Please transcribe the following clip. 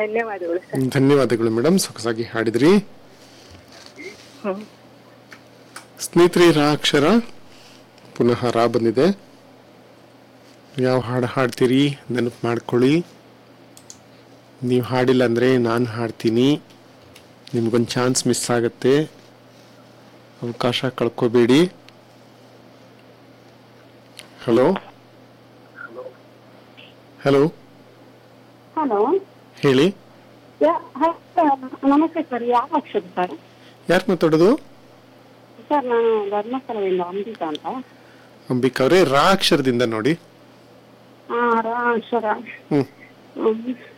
ಧನ್ಯವಾದಗಳು ಸರ್ ಧನ್ಯವಾದಗಳು ಮೇಡಮ್ ಸೊಗಸಾಗಿ ಹಾಡಿದ್ರಿ ಹ್ಮ್. ಸ್ನೇಹಿತರೆ ರಾ ಅಕ್ಷರ ಪುನಃ ರಾ ಬಂದಿದೆ ಯಾವ ಹಾಡು ಹಾಡ್ತೀರಿ ನೆನಪು ಮಾಡ್ಕೊಳ್ಳಿ ನೀವು ಹಾಡಿಲ್ಲ ಅಂದರೆ ನಾನು ಹಾಡ್ತೀನಿ ನಿಮ್ಗೊಂದು ಚಾನ್ಸ್ ಮಿಸ್ ಆಗುತ್ತೆ ಅವಕಾಶ ಕಳ್ಕೊಬೇಡಿ ಹಲೋ ಹಲೋ ಹಲೋ ಹೇಳಿ ನಮಸ್ತೆ ಸರ್ ಯಾವ ಅಕ್ಷರ ಸರ್ ಯಾರು ಮಾತಾಡೋದು ಸರ್ ನಾನು ಧರ್ಮಸ್ಥಳದಿಂದ ಅಂಬಿಕಾ ಅಂತ ಅಂಬಿಕಾ ಅವರೇ ರಾ ಅಕ್ಷರದಿಂದ ನೋಡಿ ಹಾ ರಾ ಅಕ್ಷರ ಹ್ಮ್ ಹ್ಮ್.